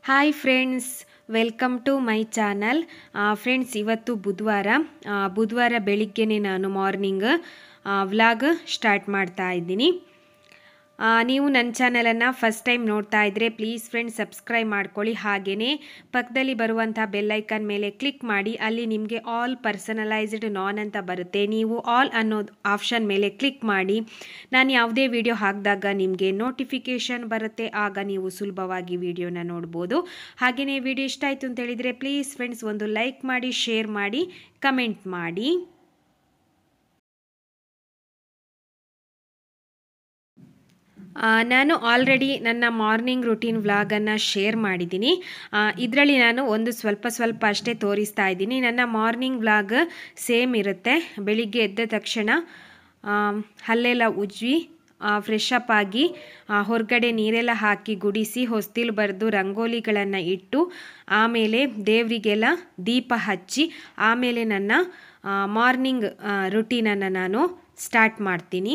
hi friends welcome to my channel friends ಇವತ್ತು ಬುಧವಾರ ಆ, ಬುಧವಾರ ಬೆಳಿಗ್ಗೆನೇ ನಾನು ಮಾರ್ನಿಂಗ್ ವ್ಲಾಗ್ ಸ್ಟಾರ್ಟ್ ಮಾಡ್ತಾ ಇದ್ದೀನಿ ಆ, ನೀವು ನನ್ನ ಚಾನಲನ್ನು ಫಸ್ಟ್ ಟೈಮ್ ನೋಡ್ತಾ ಇದ್ದರೆ ಪ್ಲೀಸ್ ಫ್ರೆಂಡ್ಸ್ ಸಬ್ಸ್ಕ್ರೈಬ್ ಮಾಡ್ಕೊಳ್ಳಿ ಹಾಗೆಯೇ ಪಕ್ಕದಲ್ಲಿ ಬರುವಂಥ ಬೆಲ್ಲೈಕನ್ ಮೇಲೆ ಕ್ಲಿಕ್ ಮಾಡಿ ಅಲ್ಲಿ ನಿಮಗೆ ಆಲ್ ಪರ್ಸನಲೈಸ್ಡ್ ನಾನ್ ಅಂತ ಬರುತ್ತೆ ನೀವು ಆಲ್ ಅನ್ನೋದು ಆಪ್ಷನ್ ಮೇಲೆ ಕ್ಲಿಕ್ ಮಾಡಿ ನಾನು ಯಾವುದೇ ವಿಡಿಯೋ ಹಾಕಿದಾಗ ನಿಮಗೆ ನೋಟಿಫಿಕೇಷನ್ ಬರುತ್ತೆ ಆಗ ನೀವು ಸುಲಭವಾಗಿ ವಿಡಿಯೋನ ನೋಡ್ಬೋದು ಹಾಗೆಯೇ ವಿಡಿಯೋ ಇಷ್ಟ ಆಯಿತು ಅಂತ ಹೇಳಿದರೆ ಪ್ಲೀಸ್ ಫ್ರೆಂಡ್ಸ್ ಒಂದು ಲೈಕ್ ಮಾಡಿ ಶೇರ್ ಮಾಡಿ ಕಮೆಂಟ್ ಮಾಡಿ ಆ, ನಾನು ಆಲ್ರೆಡಿ ನನ್ನ ಮಾರ್ನಿಂಗ್ ರುಟೀನ್ ವ್ಲಾಗನ್ನು ಶೇರ್ ಮಾಡಿದ್ದೀನಿ ಇದರಲ್ಲಿ ನಾನು ಒಂದು ಸ್ವಲ್ಪ ಸ್ವಲ್ಪ ಅಷ್ಟೇ ತೋರಿಸ್ತಾ ಇದ್ದೀನಿ ನನ್ನ ಮಾರ್ನಿಂಗ್ ವ್ಲಾಗ್ ಸೇಮ್ ಇರುತ್ತೆ ಬೆಳಿಗ್ಗೆ ಎದ್ದ ತಕ್ಷಣ ಆ, ಹಲ್ಲೆಲ್ಲ ಉಜ್ವಿ ಫ್ರೆಶ್ ಅಪ್ ಆಗಿ ಆ, ಹೊರಗಡೆ ನೀರೆಲ್ಲ ಹಾಕಿ ಗುಡಿಸಿ ಹೊಸ್ತಿಲು ಬರೆದು ರಂಗೋಲಿಗಳನ್ನು ಇಟ್ಟು ಆಮೇಲೆ ದೇವರಿಗೆಲ್ಲ ದೀಪ ಹಚ್ಚಿ ಆಮೇಲೆ ನನ್ನ ಮಾರ್ನಿಂಗ್ ರುಟೀನನ್ನು ನಾನು ಸ್ಟಾರ್ಟ್ ಮಾಡ್ತೀನಿ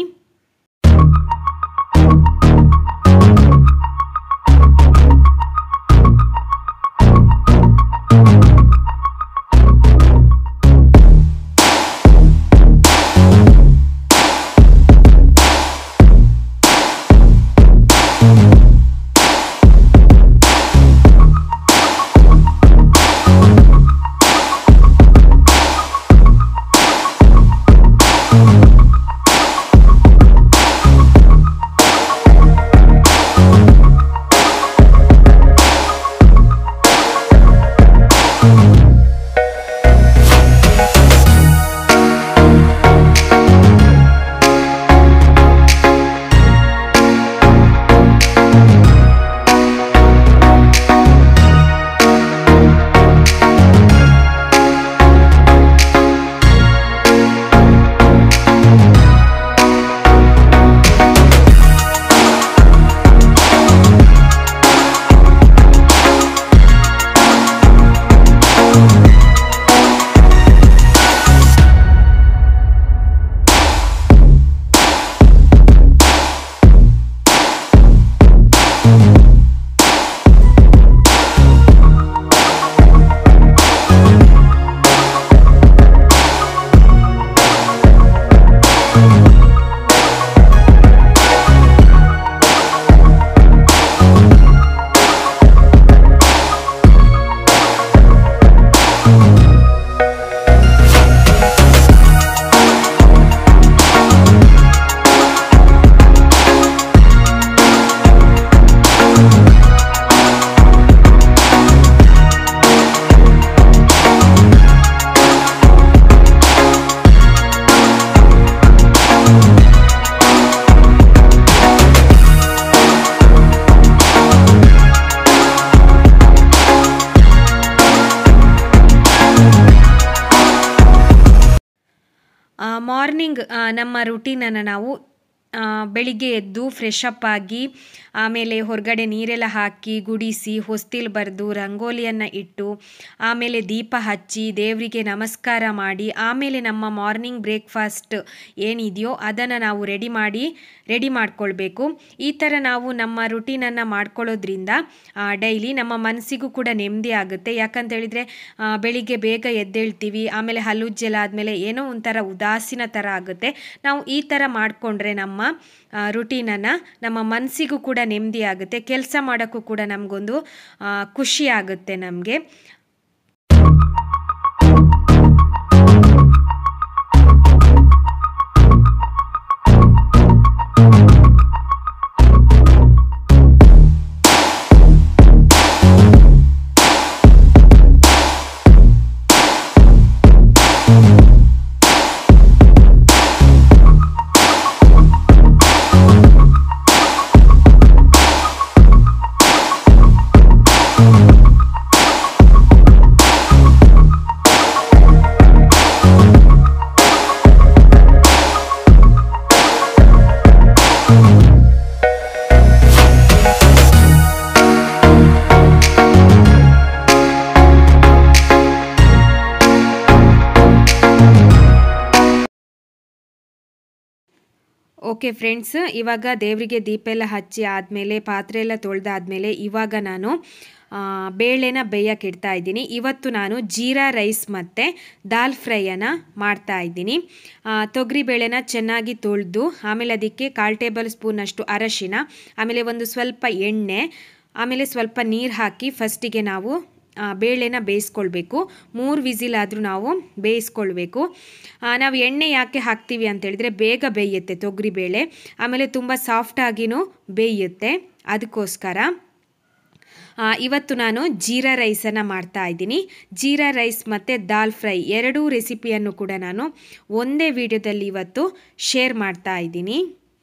ಮಾರ್ನಿಂಗ್ ನಮ್ಮ ರುಟೀನನ್ನು ನಾವು ಆ, ಬೆಳಿಗ್ಗೆ ಎದ್ದು ಫ್ರೆಶ್ ಅಪ್ ಆಗಿ ಆಮೇಲೆ ಹೊರಗಡೆ ನೀರೆಲ್ಲ ಹಾಕಿ ಗುಡಿಸಿ ಹೊಸ್ತಿಲು ಬರೆದು ರಂಗೋಲಿಯನ್ನು ಇಟ್ಟು ಆಮೇಲೆ ದೀಪ ಹಚ್ಚಿ ದೇವರಿಗೆ ನಮಸ್ಕಾರ ಮಾಡಿ ಆಮೇಲೆ ನಮ್ಮ ಮಾರ್ನಿಂಗ್ ಬ್ರೇಕ್ಫಾಸ್ಟ್ ಏನಿದೆಯೋ ಅದನ್ನು ನಾವು ರೆಡಿ ಮಾಡಿ ರೆಡಿ ಮಾಡ್ಕೊಳ್ಬೇಕು ಈ ಥರ ನಾವು ನಮ್ಮ ರುಟೀನನ್ನು ಮಾಡ್ಕೊಳ್ಳೋದ್ರಿಂದ ಡೈಲಿ ನಮ್ಮ ಮನಸ್ಸಿಗೂ ಕೂಡ ನೆಮ್ಮದಿ ಆಗುತ್ತೆ ಯಾಕಂತ ಹೇಳಿದರೆ ಬೆಳಿಗ್ಗೆ ಬೇಗ ಎದ್ದೇಳ್ತೀವಿ ಆಮೇಲೆ ಹಲ್ಲುಜ್ಜೆಲ್ಲ ಆದಮೇಲೆ ಏನೋ ಒಂಥರ ಉದಾಸೀನ ಥರ ಆಗುತ್ತೆ ನಾವು ಈ ಥರ ಮಾಡಿಕೊಂಡ್ರೆ ನಮ್ಮ ರುಟೀನನ್ನು ನಮ್ಮ ಮನಸ್ಸಿಗೂ ಕೂಡ ನೆಮ್ಮದಿ ಆಗುತ್ತೆ ಕೆಲಸ ಮಾಡೋಕ್ಕೂ ಕೂಡ ನಮಗೊಂದು ಆ, ಖುಷಿ ಆಗುತ್ತೆ ನಮಗೆ ಓಕೆ ಫ್ರೆಂಡ್ಸ್ ಇವಾಗ ದೇವರಿಗೆ ದೀಪ ಎಲ್ಲ ಹಚ್ಚಿ ಆದಮೇಲೆ ಪಾತ್ರೆ ಎಲ್ಲ ತೊಳೆದಾದ್ಮೇಲೆ ಇವಾಗ ನಾನು ಆ, ಬೇಳೆನ ಬೇಯಕ್ಕೆ ಇಡ್ತಾ ಇದ್ದೀನಿ ಇವತ್ತು ನಾನು ಜೀರಾ ರೈಸ್ ಮತ್ತು ದಾಲ್ ಫ್ರೈಯನ್ನು ಮಾಡ್ತಾ ಇದ್ದೀನಿ ತೊಗರಿ ಬೇಳೆನ ಚೆನ್ನಾಗಿ ತೊಳೆದು ಆಮೇಲೆ ಅದಕ್ಕೆ ಕಾಲು ಟೇಬಲ್ ಸ್ಪೂನಷ್ಟು ಅರಶಿನ ಆಮೇಲೆ ಒಂದು ಸ್ವಲ್ಪ ಎಣ್ಣೆ ಆಮೇಲೆ ಸ್ವಲ್ಪ ನೀರು ಹಾಕಿ ಫಸ್ಟಿಗೆ ನಾವು ಆ, ಬೇಳೆನ ಬೇಯಿಸ್ಕೊಳ್ಬೇಕು ಮೂರು ವಿಸಿಲ್ ಆದರೂ ನಾವು ಬೇಯಿಸ್ಕೊಳ್ಬೇಕು ಆ, ನಾವು ಎಣ್ಣೆ ಯಾಕೆ ಹಾಕ್ತೀವಿ ಅಂತ ಹೇಳಿದ್ರೆ ಬೇಗ ಬೇಯುತ್ತೆ ತೊಗರಿ ಬೇಳೆ ಆಮೇಲೆ ತುಂಬ ಸಾಫ್ಟಾಗಿನೂ ಬೇಯುತ್ತೆ ಅದಕ್ಕೋಸ್ಕರ ಆ, ಇವತ್ತು ನಾನು ಜೀರಾ ರೈಸನ್ನು ಮಾಡ್ತಾ ಇದ್ದೀನಿ ಜೀರಾ ರೈಸ್ ಮತ್ತು ದಾಲ್ ಫ್ರೈ ಎರಡೂ ರೆಸಿಪಿಯನ್ನು ಕೂಡ ನಾನು ಒಂದೇ ವಿಡಿಯೋದಲ್ಲಿ ಇವತ್ತು ಶೇರ್ ಮಾಡ್ತಾ ಇದ್ದೀನಿ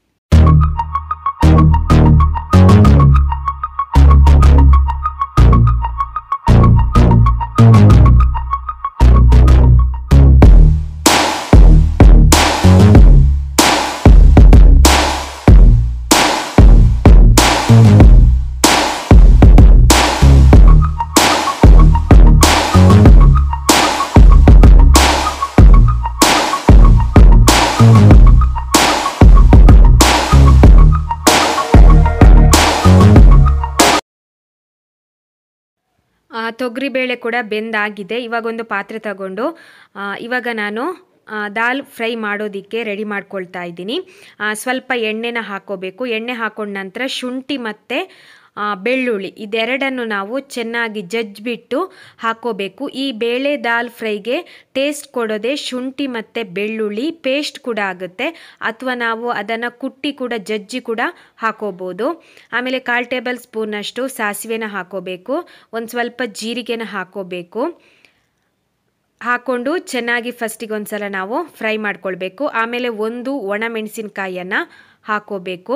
ಆ, ತೊಗರಿಬೇಳೆ ಕೂಡ ಬೆಂದಾಗಿದೆ ಇವಾಗ ಒಂದು ಪಾತ್ರೆ ತಗೊಂಡು ಆ, ಇವಾಗ ನಾನು ಆ, ದಾಲ್ ಫ್ರೈ ಮಾಡೋದಕ್ಕೆ ರೆಡಿ ಮಾಡ್ಕೊಳ್ತಾ ಇದ್ದೀನಿ ಆ, ಸ್ವಲ್ಪ ಎಣ್ಣೆನ ಹಾಕೋಬೇಕು ಎಣ್ಣೆ ಹಾಕೊಂಡ ನಂತರ ಶುಂಠಿ ಮತ್ತು ಆ, ಬೆಳ್ಳುಳ್ಳಿ ಇದೆರಡನ್ನು ನಾವು ಚೆನ್ನಾಗಿ ಜಜ್ಜಿಬಿಟ್ಟು ಹಾಕೋಬೇಕು ಈ ಬೇಳೆ ದಾಲ್ ಫ್ರೈಗೆ ಟೇಸ್ಟ್ ಕೊಡೋದೇ ಶುಂಠಿ ಮತ್ತು ಬೆಳ್ಳುಳ್ಳಿ ಪೇಸ್ಟ್ ಕೂಡ ಆಗುತ್ತೆ ಅಥವಾ ನಾವು ಅದನ್ನು ಕುಟ್ಟಿ ಕೂಡ ಜಜ್ಜಿ ಕೂಡ ಹಾಕೋಬೋದು ಆಮೇಲೆ ಕಾಲು ಟೇಬಲ್ ಸ್ಪೂನಷ್ಟು ಸಾಸಿವೆನ ಹಾಕೋಬೇಕು ಒಂದು ಸ್ವಲ್ಪ ಜೀರಿಗೆನ ಹಾಕೋಬೇಕು ಹಾಕ್ಕೊಂಡು ಚೆನ್ನಾಗಿ ಫಸ್ಟಿಗೆ ಒಂದು ಸಲ ನಾವು ಫ್ರೈ ಮಾಡ್ಕೊಳ್ಬೇಕು ಆಮೇಲೆ ಒಂದು ಒಣ ಮೆಣಸಿನ್ಕಾಯನ್ನು ಹಾಕೋಬೇಕು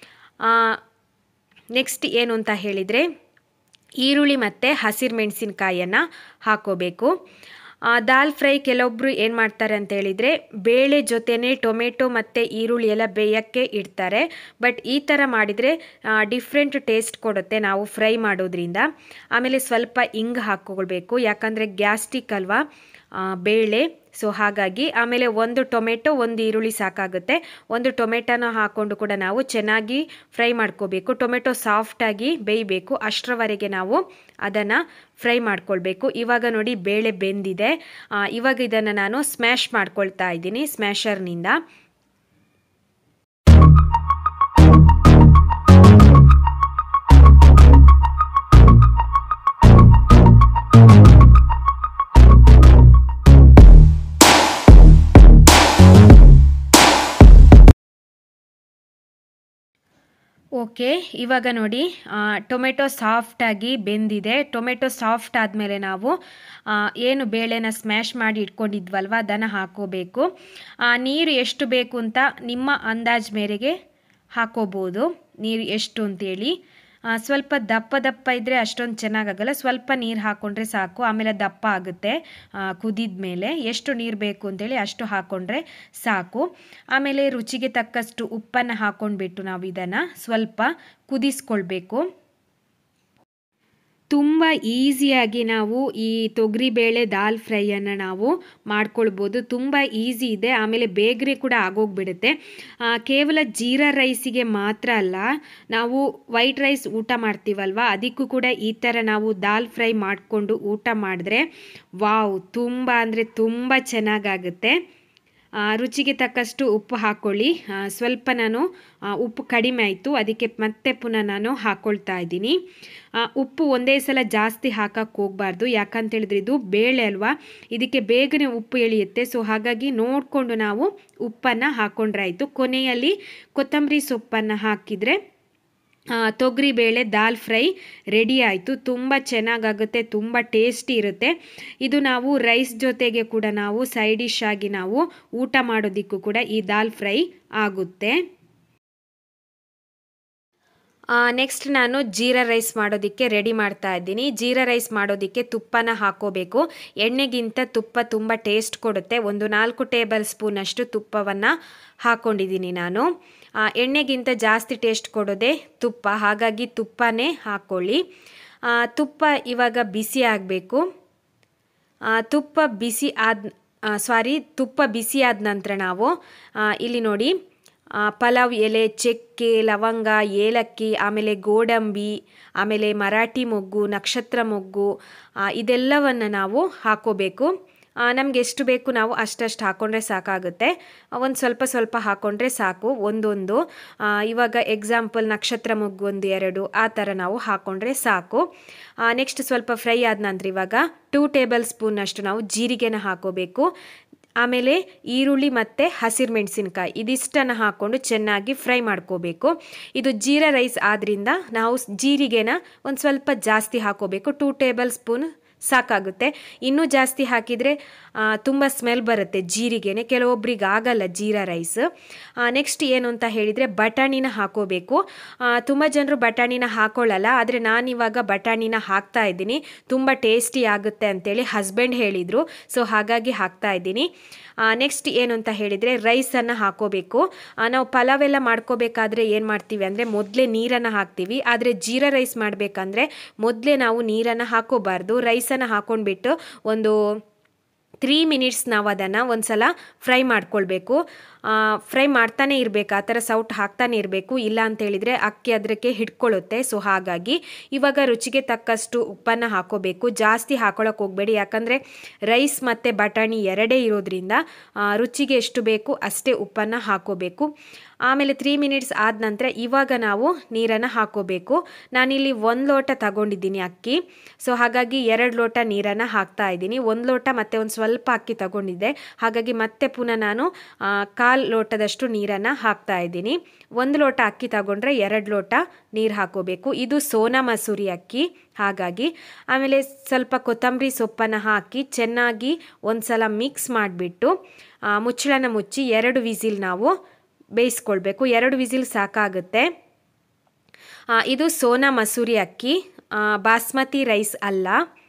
ನೆಕ್ಸ್ಟ್ ಏನು ಅಂತ ಹೇಳಿದರೆ ಈರುಳ್ಳಿ ಮತ್ತು ಹಸಿರು ಮೆಣಸಿನ್ಕಾಯನ್ನು ಹಾಕೋಬೇಕು ಆ, ದಾಲ್ ಫ್ರೈ ಕೆಲವೊಬ್ಬರು ಏನು ಮಾಡ್ತಾರೆ ಅಂತ ಹೇಳಿದರೆ ಬೇಳೆ ಜೊತೆನೇ ಟೊಮೆಟೊ ಮತ್ತು ಈರುಳ್ಳಿ ಎಲ್ಲ ಬೇಯೋಕ್ಕೆ ಇಡ್ತಾರೆ ಬಟ್ ಈ ಥರ ಮಾಡಿದರೆ ಡಿಫ್ರೆಂಟ್ ಟೇಸ್ಟ್ ಕೊಡುತ್ತೆ ನಾವು ಫ್ರೈ ಮಾಡೋದ್ರಿಂದ ಆಮೇಲೆ ಸ್ವಲ್ಪ ಇಂಗ್ ಹಾಕ್ಕೊಳ್ಬೇಕು ಯಾಕಂದರೆ ಗ್ಯಾಸ್ಟಿಕ್ ಅಲ್ವಾ ಆ, ಬೇಳೆ ಸೊ ಹಾಗಾಗಿ ಆಮೇಲೆ ಒಂದು ಟೊಮೆಟೊ ಒಂದು ಈರುಳ್ಳಿ ಸಾಕಾಗುತ್ತೆ ಒಂದು ಟೊಮೆಟೊನ ಹಾಕ್ಕೊಂಡು ಕೂಡ ನಾವು ಚೆನ್ನಾಗಿ ಫ್ರೈ ಮಾಡ್ಕೋಬೇಕು ಟೊಮೆಟೊ ಸಾಫ್ಟಾಗಿ ಬೇಯಬೇಕು ಅಷ್ಟರವರೆಗೆ ನಾವು ಅದನ್ನು ಫ್ರೈ ಮಾಡ್ಕೊಳ್ಬೇಕು ಇವಾಗ ನೋಡಿ ಬೇಳೆ ಬೆಂದಿದೆ ಆ, ಇವಾಗ ಇದನ್ನು ನಾನು ಸ್ಮ್ಯಾಶ್ ಮಾಡ್ಕೊಳ್ತಾ ಇದ್ದೀನಿ ಸ್ಮ್ಯಾಶರ್ನಿಂದ ಓಕೆ ಇವಾಗ ನೋಡಿ ಆ, ಟೊಮೆಟೊ ಸಾಫ್ಟಾಗಿ ಬೆಂದಿದೆ ಟೊಮೆಟೊ ಸಾಫ್ಟ್ ಆದಮೇಲೆ ನಾವು ಆ, ಏನು ಬೇಳೆನ ಸ್ಮ್ಯಾಶ್ ಮಾಡಿ ಇಟ್ಕೊಂಡಿದ್ವಲ್ವ ಅದನ್ನು ಹಾಕೋಬೇಕು ಆ, ನೀರು ಎಷ್ಟು ಬೇಕು ಅಂತ ನಿಮ್ಮ ಅಂದಾಜು ಮೇರೆಗೆ ಹಾಕೋಬೋದು ನೀರು ಎಷ್ಟು ಅಂತೇಳಿ ಆ, ಸ್ವಲ್ಪ ದಪ್ಪ ದಪ್ಪ ಇದ್ದರೆ ಅಷ್ಟೊಂದು ಚೆನ್ನಾಗಾಗಲ್ಲ ಸ್ವಲ್ಪ ನೀರು ಹಾಕ್ಕೊಂಡ್ರೆ ಸಾಕು ಆಮೇಲೆ ದಪ್ಪ ಆಗುತ್ತೆ ಕುದಿದ ಮೇಲೆ ಎಷ್ಟು ನೀರು ಬೇಕು ಅಂತೇಳಿ ಅಷ್ಟು ಹಾಕ್ಕೊಂಡ್ರೆ ಸಾಕು ಆಮೇಲೆ ರುಚಿಗೆ ತಕ್ಕಷ್ಟು ಉಪ್ಪನ್ನು ಹಾಕ್ಕೊಂಡ್ಬಿಟ್ಟು ನಾವು ಇದನ್ನು ಸ್ವಲ್ಪ ಕುದಿಸ್ಕೊಳ್ಬೇಕು ತುಂಬ ಈಸಿಯಾಗಿ ನಾವು ಈ ತೊಗರಿಬೇಳೆ ದಾಲ್ ಫ್ರೈಯನ್ನು ನಾವು ಮಾಡ್ಕೊಳ್ಬೋದು ತುಂಬ ಈಸಿ ಇದೆ ಆಮೇಲೆ ಬೇಗನೆ ಕೂಡ ಆಗೋಗ್ಬಿಡುತ್ತೆ ಆ, ಕೇವಲ ಜೀರಾ ರೈಸಿಗೆ ಮಾತ್ರ ಅಲ್ಲ ನಾವು ವೈಟ್ ರೈಸ್ ಊಟ ಮಾಡ್ತೀವಲ್ವ ಅದಕ್ಕೂ ಕೂಡ ಈ ಥರ ನಾವು ದಾಲ್ ಫ್ರೈ ಮಾಡಿಕೊಂಡು ಊಟ ಮಾಡಿದ್ರೆ ವಾವ್ ತುಂಬ ಅಂದರೆ ತುಂಬ ಚೆನ್ನಾಗಾಗುತ್ತೆ ಆ, ರುಚಿಗೆ ತಕ್ಕಷ್ಟು ಉಪ್ಪು ಹಾಕ್ಕೊಳ್ಳಿ ಆ, ಸ್ವಲ್ಪ ನಾನು ಆ, ಉಪ್ಪು ಕಡಿಮೆ ಆಯಿತು ಅದಕ್ಕೆ ಮತ್ತೆ ಪುನಃ ನಾನು ಹಾಕ್ಕೊಳ್ತಾ ಇದ್ದೀನಿ ಆ, ಉಪ್ಪು ಒಂದೇ ಸಲ ಜಾಸ್ತಿ ಹಾಕಕ್ಕೆ ಹೋಗಬಾರ್ದು ಯಾಕಂತೇಳಿದ್ರೆ ಇದು ಬೇಳೆ ಅಲ್ವಾ ಇದಕ್ಕೆ ಬೇಗನೆ ಉಪ್ಪು ಎಳೆಯುತ್ತೆ ಸೊ ಹಾಗಾಗಿ ನೋಡಿಕೊಂಡು ನಾವು ಉಪ್ಪನ್ನು ಹಾಕ್ಕೊಂಡ್ರೆ ಆಯಿತು ಕೊನೆಯಲ್ಲಿ ಕೊತ್ತಂಬರಿ ಸೊಪ್ಪನ್ನು ಹಾಕಿದರೆ ತೊಗರಿಬೇಳೆ ದಾಲ್ ಫ್ರೈ ರೆಡಿ ಆಯಿತು ತುಂಬ ಚೆನ್ನಾಗಾಗುತ್ತೆ ತುಂಬ ಟೇಸ್ಟಿ ಇರುತ್ತೆ ಇದು ನಾವು ರೈಸ್ ಜೊತೆಗೆ ಕೂಡ ನಾವು ಸೈಡ್ ಡಿಶ್ ಆಗಿ ನಾವು ಊಟ ಮಾಡೋದಕ್ಕೂ ಕೂಡ ಈ ದಾಲ್ ಫ್ರೈ ಆಗುತ್ತೆ ನೆಕ್ಸ್ಟ್ ನಾನು ಜೀರಾ ರೈಸ್ ಮಾಡೋದಕ್ಕೆ ರೆಡಿ ಮಾಡ್ತಾ ಇದ್ದೀನಿ ಜೀರಾ ರೈಸ್ ಮಾಡೋದಕ್ಕೆ ತುಪ್ಪನ ಹಾಕೋಬೇಕು ಎಣ್ಣೆಗಿಂತ ತುಪ್ಪ ತುಂಬ ಟೇಸ್ಟ್ ಕೊಡುತ್ತೆ ಒಂದು ನಾಲ್ಕು ಟೇಬಲ್ ಸ್ಪೂನಷ್ಟು ತುಪ್ಪವನ್ನು ಹಾಕ್ಕೊಂಡಿದ್ದೀನಿ ನಾನು ಆ, ಎಣ್ಣೆಗಿಂತ ಜಾಸ್ತಿ ಟೇಸ್ಟ್ ಕೊಡೋದೇ ತುಪ್ಪ ಹಾಗಾಗಿ ತುಪ್ಪನೇ ಹಾಕ್ಕೊಳ್ಳಿ ಆ, ತುಪ್ಪ ಇವಾಗ ಬಿಸಿ ಆಗಬೇಕು ತುಪ್ಪ ಬಿಸಿ ಆದ ಸಾರಿ ತುಪ್ಪ ಬಿಸಿ ಆದ ನಂತರ ನಾವು ಆ, ಇಲ್ಲಿ ನೋಡಿ ಆ, ಪಲಾವ್ ಎಲೆ ಚಕ್ಕೆ ಲವಂಗ ಏಲಕ್ಕಿ ಆಮೇಲೆ ಗೋಡಂಬಿ ಆಮೇಲೆ ಮರಾಠಿ ಮೊಗ್ಗು ನಕ್ಷತ್ರ ಮೊಗ್ಗು ಆ, ಇದೆಲ್ಲವನ್ನು ನಾವು ಹಾಕೋಬೇಕು ನಮ್ಗೆ ಎಷ್ಟು ಬೇಕು ನಾವು ಅಷ್ಟಷ್ಟು ಹಾಕ್ಕೊಂಡ್ರೆ ಸಾಕಾಗುತ್ತೆ ಒಂದು ಸ್ವಲ್ಪ ಸ್ವಲ್ಪ ಹಾಕ್ಕೊಂಡ್ರೆ ಸಾಕು ಒಂದೊಂದು ಆ, ಇವಾಗ ಎಕ್ಸಾಂಪಲ್ ನಕ್ಷತ್ರ ಮೊಗ್ಗು ಒಂದು ಎರಡು ಆ ಥರ ನಾವು ಹಾಕ್ಕೊಂಡ್ರೆ ಸಾಕು ನೆಕ್ಸ್ಟ್ ಸ್ವಲ್ಪ ಫ್ರೈ ಆದ ನಂತರ ಇವಾಗ ಟೂ ಟೇಬಲ್ ಸ್ಪೂನಷ್ಟು ನಾವು ಜೀರಿಗೆನ ಹಾಕೋಬೇಕು ಆಮೇಲೆ ಈರುಳ್ಳಿ ಮತ್ತು ಹಸಿರು ಮೆಣಸಿನ್ಕಾಯಿ ಇದಿಷ್ಟನ್ನು ಹಾಕ್ಕೊಂಡು ಚೆನ್ನಾಗಿ ಫ್ರೈ ಮಾಡ್ಕೋಬೇಕು ಇದು ಜೀರಾ ರೈಸ್ ಆದ್ದರಿಂದ ನಾವು ಜೀರಿಗೆನ ಒಂದು ಸ್ವಲ್ಪ ಜಾಸ್ತಿ ಹಾಕೋಬೇಕು ಟೂ ಟೇಬಲ್ ಸ್ಪೂನ್ ಸಾಕಾಗುತ್ತೆ ಇನ್ನೂ ಜಾಸ್ತಿ ಹಾಕಿದರೆ ತುಂಬ ಸ್ಮೆಲ್ ಬರುತ್ತೆ ಜೀರಿಗೆನೆ ಕೆಲವೊಬ್ರಿಗೆ ಆಗಲ್ಲ ಜೀರಾ ರೈಸ್ ನೆಕ್ಸ್ಟ್ ಏನು ಅಂತ ಹೇಳಿದರೆ ಬಟಾಣಿನ ಹಾಕೋಬೇಕು ತುಂಬ ಜನರು ಬಟಾಣಿನ ಹಾಕೊಳ್ಳಲ್ಲ ಆದರೆ ನಾನಿವಾಗ ಬಟಾಣಿನ ಹಾಕ್ತಾ ಇದ್ದೀನಿ ತುಂಬ ಟೇಸ್ಟಿ ಆಗುತ್ತೆ ಅಂತೇಳಿ ಹಸ್ಬೆಂಡ್ ಹೇಳಿದರು ಸೊ ಹಾಗಾಗಿ ಹಾಕ್ತಾ ಇದ್ದೀನಿ ನೆಕ್ಸ್ಟ್ ಏನು ಅಂತ ಹೇಳಿದರೆ ರೈಸನ್ನು ಹಾಕೋಬೇಕು ಆ, ನಾವು ಪಲಾವ್ ಎಲ್ಲ ಮಾಡ್ಕೋಬೇಕಾದ್ರೆ ಏನು ಮಾಡ್ತೀವಿ ಅಂದರೆ ಮೊದಲೇ ನೀರನ್ನು ಹಾಕ್ತೀವಿ ಆದರೆ ಜೀರಾ ರೈಸ್ ಮಾಡಬೇಕಂದ್ರೆ ಮೊದಲೇ ನಾವು ನೀರನ್ನು ಹಾಕೋಬಾರ್ದು ರೈಸನ್ನು ಹಾಕ್ಕೊಂಡ್ಬಿಟ್ಟು ಒಂದು ತ್ರೀ ಮಿನಿಟ್ಸ್ ನಾವು ಅದನ್ನು ಒಂದು ಸಲ ಫ್ರೈ ಮಾಡ್ಕೊಳ್ಬೇಕು ಫ್ರೈ ಮಾಡ್ತಾನೆ ಇರಬೇಕು ಆ ಥರ ಸೌಟ್ ಹಾಕ್ತಾನೆ ಇರಬೇಕು ಇಲ್ಲ ಅಂತ ಹೇಳಿದರೆ ಅಕ್ಕಿ ಅದಕ್ಕೆ ಹಿಡ್ಕೊಳ್ಳುತ್ತೆ ಸೊ ಹಾಗಾಗಿ ಇವಾಗ ರುಚಿಗೆ ತಕ್ಕಷ್ಟು ಉಪ್ಪನ್ನು ಹಾಕೋಬೇಕು ಜಾಸ್ತಿ ಹಾಕೊಳ್ಳೋಕೆ ಹೋಗಬೇಡಿ ಯಾಕಂದರೆ ರೈಸ್ ಮತ್ತು ಬಟಾಣಿ ಎರಡೇ ಇರೋದ್ರಿಂದ ಆ, ರುಚಿಗೆ ಎಷ್ಟು ಬೇಕು ಅಷ್ಟೇ ಉಪ್ಪನ್ನು ಹಾಕೋಬೇಕು ಆಮೇಲೆ ತ್ರೀ ಮಿನಿಟ್ಸ್ ಆದ ನಂತರ ಇವಾಗ ನಾವು ನೀರನ್ನು ಹಾಕೋಬೇಕು ನಾನಿಲ್ಲಿ ಒಂದು ಲೋಟ ತಗೊಂಡಿದ್ದೀನಿ ಅಕ್ಕಿ ಸೊ ಹಾಗಾಗಿ ಎರಡು ಲೋಟ ನೀರನ್ನು ಹಾಕ್ತಾ ಇದ್ದೀನಿ ಒಂದು ಲೋಟ ಮತ್ತು ಒಂದು ಸ್ವಲ್ಪ ಅಕ್ಕಿ ತಗೊಂಡಿದ್ದೆ ಹಾಗಾಗಿ ಮತ್ತೆ ಪುನಃ ನಾನು ಕಾಲು ಲೋಟದಷ್ಟು ನೀರನ್ನು ಹಾಕ್ತಾ ಇದ್ದೀನಿ ಒಂದು ಲೋಟ ಅಕ್ಕಿ ತಗೊಂಡ್ರೆ ಎರಡು ಲೋಟ ನೀರು ಹಾಕೋಬೇಕು ಇದು ಸೋನಾ ಮಸೂರಿ ಅಕ್ಕಿ ಹಾಗಾಗಿ ಆಮೇಲೆ ಸ್ವಲ್ಪ ಕೊತ್ತಂಬರಿ ಸೊಪ್ಪನ್ನು ಹಾಕಿ ಚೆನ್ನಾಗಿ ಒಂದು ಸಲ ಮಿಕ್ಸ್ ಮಾಡಿಬಿಟ್ಟು ಮುಚ್ಚಳನ ಮುಚ್ಚಿ ಎರಡು ವಿಸಿಲ್ ನಾವು ಬೇಯಿಸ್ಕೊಳ್ಬೇಕು ಎರಡು ವಿಸಿಲ್ ಸಾಕಾಗುತ್ತೆ ಆ, ಇದು ಸೋನಾ ಮಸೂರಿ ಅಕ್ಕಿ ಆ, ಬಾಸ್ಮತಿ ರೈಸ್ ಅಲ್ಲ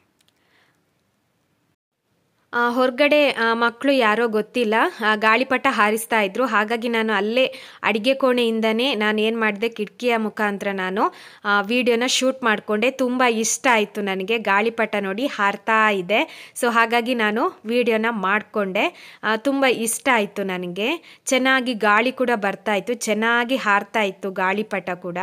ಆ, ಹೊರಗಡೆ ಮಕ್ಕಳು ಯಾರೋ ಗೊತ್ತಿಲ್ಲ ಆ, ಗಾಳಿಪಟ ಹಾರಿಸ್ತಾ ಇದ್ರು ಹಾಗಾಗಿ ನಾನು ಅಲ್ಲೇ ಅಡುಗೆ ಕೋಣೆಯಿಂದನೇ ನಾನು ಏನು ಮಾಡಿದೆ ಕಿಟಕಿಯ ಮುಖಾಂತರ ನಾನು ವಿಡಿಯೋನ ಶೂಟ್ ಮಾಡಿಕೊಂಡೆ ತುಂಬ ಇಷ್ಟ ಆಯಿತು ನನಗೆ ಗಾಳಿಪಟ ನೋಡಿ ಹಾರ್ತಾ ಇದೆ ಸೊ ಹಾಗಾಗಿ ನಾನು ವಿಡಿಯೋನ ಮಾಡಿಕೊಂಡೆ ತುಂಬ ಇಷ್ಟ ಆಯಿತು ನನಗೆ ಚೆನ್ನಾಗಿ ಗಾಳಿ ಕೂಡ ಬರ್ತಾ ಇತ್ತು ಚೆನ್ನಾಗಿ ಹಾರ್ತಾ ಇತ್ತು ಗಾಳಿಪಟ ಕೂಡ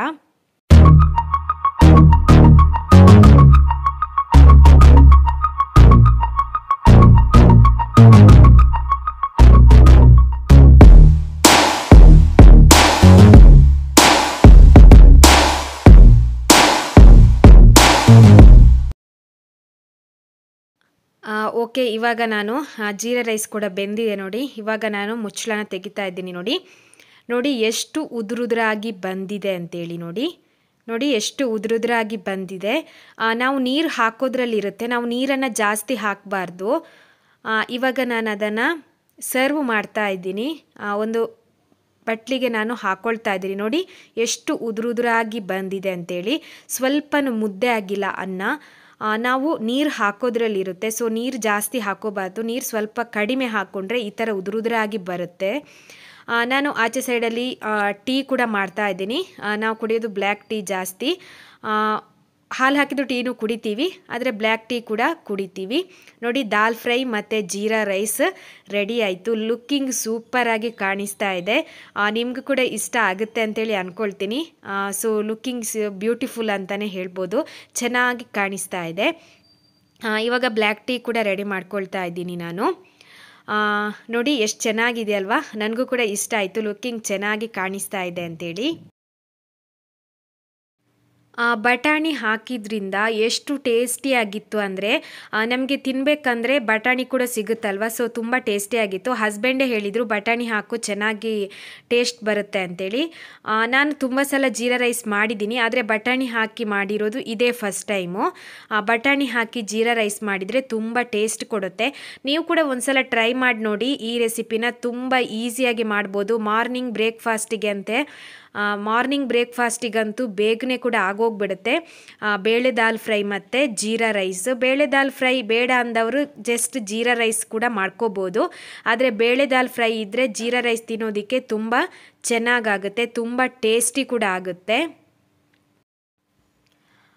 ಆ, ಓಕೆ ಇವಾಗ ನಾನು ಆ, ಜೀರಾ ರೈಸ್ ಕೂಡ ಬೆಂದಿದೆ ನೋಡಿ ಇವಾಗ ನಾನು ಮುಚ್ಚಳನ ತೆಗಿತಾ ಇದ್ದೀನಿ ನೋಡಿ ನೋಡಿ ಎಷ್ಟು ಉದುರುದ್ರಾಗಿ ಬಂದಿದೆ ಅಂತೇಳಿ ನೋಡಿ ನೋಡಿ ಎಷ್ಟು ಉದುರುದ್ರಾಗಿ ಬಂದಿದೆ ಆ, ನಾವು ನೀರು ಹಾಕೋದ್ರಲ್ಲಿರುತ್ತೆ ನಾವು ನೀರನ್ನು ಜಾಸ್ತಿ ಹಾಕಬಾರ್ದು ಇವಾಗ ನಾನು ಅದನ್ನು ಸರ್ವ್ ಮಾಡ್ತಾ ಇದ್ದೀನಿ ಆ, ಒಂದು ಬಟ್ಲಿಗೆ ನಾನು ಹಾಕ್ಕೊಳ್ತಾ ಇದ್ದೀನಿ ನೋಡಿ ಎಷ್ಟು ಉದುರುದುರಾಗಿ ಬಂದಿದೆ ಅಂತೇಳಿ ಸ್ವಲ್ಪನೂ ಮುದ್ದೆ ಆಗಿಲ್ಲ ಅನ್ನ ಆ, ನಾವು ನೀರು ಹಾಕೋದ್ರಲ್ಲಿರುತ್ತೆ ಸೊ ನೀರು ಜಾಸ್ತಿ ಹಾಕೋಬಾರ್ದು ನೀರು ಸ್ವಲ್ಪ ಕಡಿಮೆ ಹಾಕ್ಕೊಂಡ್ರೆ ಈ ಥರ ಉದುರುದುರಾಗಿ ಬರುತ್ತೆ ಆ, ನಾನು ಆಚೆ ಸೈಡಲ್ಲಿ ಆ, ಟೀ ಕೂಡ ಮಾಡ್ತಾ ಇದ್ದೀನಿ ಆ, ನಾವು ಕುಡಿಯೋದು ಬ್ಲ್ಯಾಕ್ ಟೀ ಜಾಸ್ತಿ ಆ, ಹಾಲು ಹಾಕಿದ್ದು ಟೀನು ಕುಡಿತೀವಿ ಆದರೆ ಬ್ಲ್ಯಾಕ್ ಟೀ ಕೂಡ ಕುಡಿತೀವಿ ನೋಡಿ ದಾಲ್ ಫ್ರೈ ಮತ್ತು ಜೀರಾ ರೈಸ್ ರೆಡಿ ಆಯಿತು ಲುಕ್ಕಿಂಗ್ ಸೂಪರಾಗಿ ಕಾಣಿಸ್ತಾ ಇದೆ ನಿಮಗೂ ಕೂಡ ಇಷ್ಟ ಆಗುತ್ತೆ ಅಂತೇಳಿ ಅಂದ್ಕೊಳ್ತೀನಿ ಸೊ ಲುಕ್ಕಿಂಗ್ಸ್ ಬ್ಯೂಟಿಫುಲ್ ಅಂತಲೇ ಹೇಳ್ಬೋದು ಚೆನ್ನಾಗಿ ಕಾಣಿಸ್ತಾ ಇದೆ ಆ, ಇವಾಗ ಬ್ಲ್ಯಾಕ್ ಟೀ ಕೂಡ ರೆಡಿ ಮಾಡ್ಕೊಳ್ತಾ ಇದ್ದೀನಿ ನಾನು ಆ, ನೋಡಿ ಎಷ್ಟು ಚೆನ್ನಾಗಿದೆ ಅಲ್ವಾ ನನಗೂ ಕೂಡ ಇಷ್ಟ ಆಯಿತು ಲುಕ್ಕಿಂಗ್ ಚೆನ್ನಾಗಿ ಕಾಣಿಸ್ತಾ ಇದೆ ಅಂತೇಳಿ ಆ, ಬಟಾಣಿ ಹಾಕಿದ್ರಿಂದ ಎಷ್ಟು ಟೇಸ್ಟಿಯಾಗಿತ್ತು ಅಂದರೆ ನಮಗೆ ತಿನ್ನಬೇಕಂದ್ರೆ ಬಟಾಣಿ ಕೂಡ ಸಿಗುತ್ತಲ್ವ ಸೊ ತುಂಬ ಟೇಸ್ಟಿಯಾಗಿತ್ತು ಹಸ್ಬೆಂಡೇ ಹೇಳಿದರು ಬಟಾಣಿ ಹಾಕು ಚೆನ್ನಾಗಿ ಟೇಸ್ಟ್ ಬರುತ್ತೆ ಅಂತೇಳಿ ಆ, ನಾನು ತುಂಬ ಸಲ ಜೀರಾ ರೈಸ್ ಮಾಡಿದ್ದೀನಿ ಆದರೆ ಬಟಾಣಿ ಹಾಕಿ ಮಾಡಿರೋದು ಇದೇ ಫಸ್ಟ್ ಟೈಮು ಬಟಾಣಿ ಹಾಕಿ ಜೀರಾ ರೈಸ್ ಮಾಡಿದರೆ ತುಂಬ ಟೇಸ್ಟ್ ಕೊಡುತ್ತೆ ನೀವು ಕೂಡ ಒಂದ್ಸಲ ಟ್ರೈ ಮಾಡಿ ನೋಡಿ ಈ ರೆಸಿಪಿನ ತುಂಬ ಈಸಿಯಾಗಿ ಮಾಡ್ಬೋದು ಮಾರ್ನಿಂಗ್ ಬ್ರೇಕ್ಫಾಸ್ಟಿಗೆ ಅಂತೆ ಮಾರ್ನಿಂಗ್ ಬ್ರೇಕ್ಫಾಸ್ಟಿಗಂತೂ ಬೇಗನೆ ಕೂಡ ಆಗೋಗ್ಬಿಡುತ್ತೆ ಆ, ಬೇಳೆ ದಾಲ್ ಫ್ರೈ ಮತ್ತು ಜೀರಾ ರೈಸ್ ಬೇಳೆ ದಾಲ್ ಫ್ರೈ ಬೇಡ ಅಂದವರು ಜಸ್ಟ್ ಜೀರಾ ರೈಸ್ ಕೂಡ ಮಾಡ್ಕೋಬೋದು ಆದರೆ ಬೇಳೆ ದಾಲ್ ಫ್ರೈ ಇದ್ದರೆ ಜೀರಾ ರೈಸ್ ತಿನ್ನೋದಕ್ಕೆ ತುಂಬ ಚೆನ್ನಾಗಾಗುತ್ತೆ ತುಂಬ ಟೇಸ್ಟಿ ಕೂಡ ಆಗುತ್ತೆ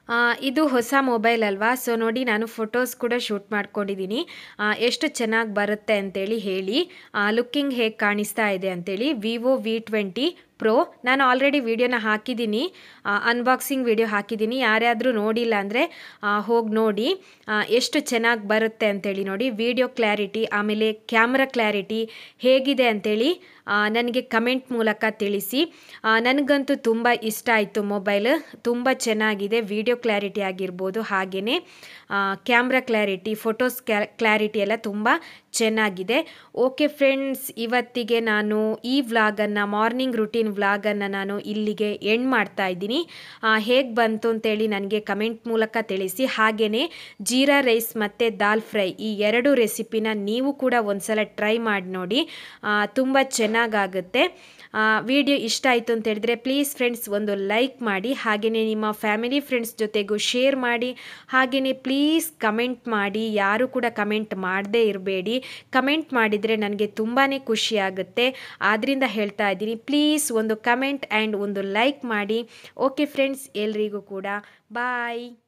ಆ, ಇದು ಹೊಸ ಮೊಬೈಲ್ ಅಲ್ವಾ ಸೊ ನೋಡಿ ನಾನು ಫೋಟೋಸ್ ಕೂಡ ಶೂಟ್ ಮಾಡ್ಕೊಂಡಿದ್ದೀನಿ ಆ, ಎಷ್ಟು ಚೆನ್ನಾಗಿ ಬರುತ್ತೆ ಅಂತೇಳಿ ಹೇಳಿ ಲುಕ್ಕಿಂಗ್ ಹೇಗೆ ಕಾಣಿಸ್ತಾ ಇದೆ ಅಂತೇಳಿ ವಿವೋ ವಿ ಟ್ವೆಂಟಿ ಪ್ರೋ ನಾನು ಆಲ್ರೆಡಿ ವಿಡಿಯೋನ ಹಾಕಿದ್ದೀನಿ ಅನ್ಬಾಕ್ಸಿಂಗ್ ವಿಡಿಯೋ ಹಾಕಿದ್ದೀನಿ ಯಾರ್ಯಾದರೂ ನೋಡಿಲ್ಲ ಅಂದರೆ ಹೋಗಿ ನೋಡಿ ಆ, ಎಷ್ಟು ಚೆನ್ನಾಗಿ ಬರುತ್ತೆ ಅಂತೇಳಿ ನೋಡಿ ವಿಡಿಯೋ ಕ್ಲಾರಿಟಿ ಆಮೇಲೆ ಕ್ಯಾಮ್ರಾ ಕ್ಲಾರಿಟಿ ಹೇಗಿದೆ ಅಂತೇಳಿ ಆ, ನನಗೆ ಕಮೆಂಟ್ ಮೂಲಕ ತಿಳಿಸಿ ಆ, ನನಗಂತೂ ತುಂಬ ಇಷ್ಟ ಆಯಿತು ಮೊಬೈಲ್ ತುಂಬ ಚೆನ್ನಾಗಿದೆ ವಿಡಿಯೋ ಕ್ಲಾರಿಟಿ ಆಗಿರ್ಬೋದು ಹಾಗೆಯೇ ಕ್ಯಾಮ್ರಾ ಕ್ಲಾರಿಟಿ ಫೋಟೋಸ್ ಕ್ಲಾರಿಟಿ ಎಲ್ಲ ತುಂಬ ಚೆನ್ನಾಗಿದೆ ಓಕೆ ಫ್ರೆಂಡ್ಸ್ ಇವತ್ತಿಗೆ ನಾನು ಈ ವ್ಲಾಗನ್ನು ಮಾರ್ನಿಂಗ್ ರುಟೀನ್ ವ್ಲಾಗನ್ನು ನಾನು ಇಲ್ಲಿಗೆ ಎಂಡ್ ಮಾಡ್ತಾ ಇದ್ದೀನಿ ಹೇಗೆ ಬಂತು ಅಂತೇಳಿ ನನಗೆ ಕಮೆಂಟ್ ಮೂಲಕ ತಿಳಿಸಿ ಹಾಗೆಯೇ ಜೀರಾ ರೈಸ್ ಮತ್ತು ದಾಲ್ ಫ್ರೈ ಈ ಎರಡು ರೆಸಿಪಿನ ನೀವು ಕೂಡ ಒಂದ್ಸಲ ಟ್ರೈ ಮಾಡಿ ನೋಡಿ ತುಂಬ ಚೆನ್ನಾಗಾಗುತ್ತೆ ವಿಡಿಯೋ ಇಷ್ಟ ಆಯಿತು ಅಂತ ಹೇಳಿದ್ರೆ ಪ್ಲೀಸ್ ಫ್ರೆಂಡ್ಸ್ ಒಂದು ಲೈಕ್ ಮಾಡಿ ಹಾಗೆಯೇ ನಿಮ್ಮ ಫ್ಯಾಮಿಲಿ ಫ್ರೆಂಡ್ಸ್ ಜೊತೆಗೂ ಶೇರ್ ಮಾಡಿ ಹಾಗೆಯೇ ಪ್ಲೀಸ್ ಕಮೆಂಟ್ ಮಾಡಿ ಯಾರು ಕೂಡ ಕಮೆಂಟ್ ಮಾಡದೇ ಇರಬೇಡಿ ಕಮೆಂಟ್ ಮಾಡಿದರೆ ನನಗೆ ತುಂಬಾ ಖುಷಿ ಆಗುತ್ತೆ ಆದ್ದರಿಂದ ಹೇಳ್ತಾ ಇದ್ದೀನಿ ಪ್ಲೀಸ್ ಒಂದು ಕಮೆಂಟ್ ಆ್ಯಂಡ್ ಒಂದು ಲೈಕ್ ಮಾಡಿ ಓಕೆ ಫ್ರೆಂಡ್ಸ್ ಎಲ್ರಿಗೂ ಕೂಡ ಬಾಯ್